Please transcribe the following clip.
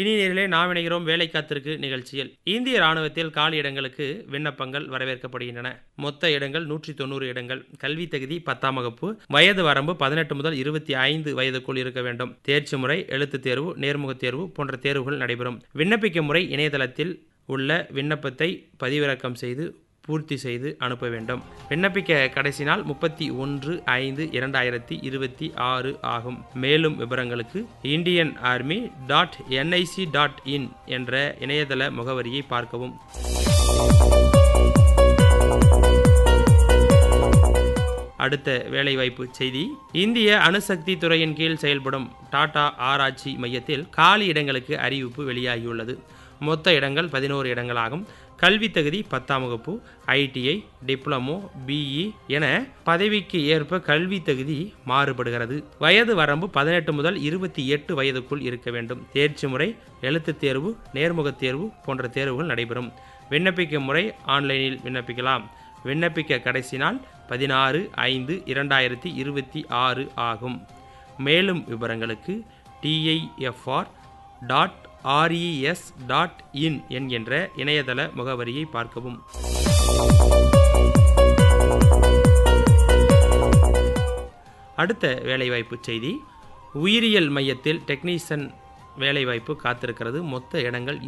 இனி நேரிலே நாம் இணைகிறோம் வேலை காத்திருக்கு நிகழ்ச்சியில் இந்திய ராணுவத்தில் காலி இடங்களுக்கு விண்ணப்பங்கள் வரவேற்கப்படுகின்றன மொத்த இடங்கள் நூற்றி தொண்ணூறு இடங்கள் கல்வி தகுதி பத்தாம் வகுப்பு வயது வரம்பு பதினெட்டு முதல் இருபத்தி ஐந்து வயதுக்குள் இருக்க வேண்டும் தேர்ச்சி முறை எழுத்துத் தேர்வு நேர்முகத் தேர்வு போன்ற தேர்வுகள் நடைபெறும் விண்ணப்பிக்கும் முறை இணையதளத்தில் உள்ள விண்ணப்பத்தை பதிவிறக்கம் செய்து பூர்த்தி செய்து அனுப்ப வேண்டும் விண்ணப்பிக்க கடைசி நாள் முப்பத்தி ஒன்று ஐந்து இரண்டாயிரத்தி இருபத்தி ஆறு ஆகும் மேலும் விவரங்களுக்கு Indian army dot NIC dot in என்ற இணையதள முகவரியை பார்க்கவும் அடுத்த வேலைவாய்ப்பு செய்தி இந்திய அணுசக்தி துறையின் கீழ் செயல்படும் டாடா ஆராய்ச்சி மையத்தில் காலி இடங்களுக்கு அறிவிப்பு வெளியாகியுள்ளது மொத்த இடங்கள் பதினோரு இடங்களாகும் கல்வி தகுதி பத்தாம் வகுப்பு ஐடிஐ டிப்ளமோ பிஇ என பதவிக்கு ஏற்ப கல்வி தகுதி மாறுபடுகிறது வயது வரம்பு பதினெட்டு முதல் இருபத்தி எட்டு வயதுக்குள் இருக்க வேண்டும் தேர்ச்சி முறை எழுத்துத் தேர்வு நேர்முகத் தேர்வு போன்ற தேர்வுகள் நடைபெறும் விண்ணப்பிக்கும் முறை ஆன்லைனில் விண்ணப்பிக்கலாம் விண்ணப்பிக்க கடைசி நாள் பதினாறு ஐந்து இரண்டாயிரத்தி இருபத்தி ஆறு ஆகும் மேலும் விவரங்களுக்கு TIFR dot RES dot in என்கின்ற இணையதள முகவரியை பார்க்கவும் அடுத்த வேலைவாய்ப்பு செய்தி உயிரியல் மையத்தில் டெக்னீஷியன் வேலைவாய்ப்பு காத்திருக்கிறது மொத்த இடங்கள்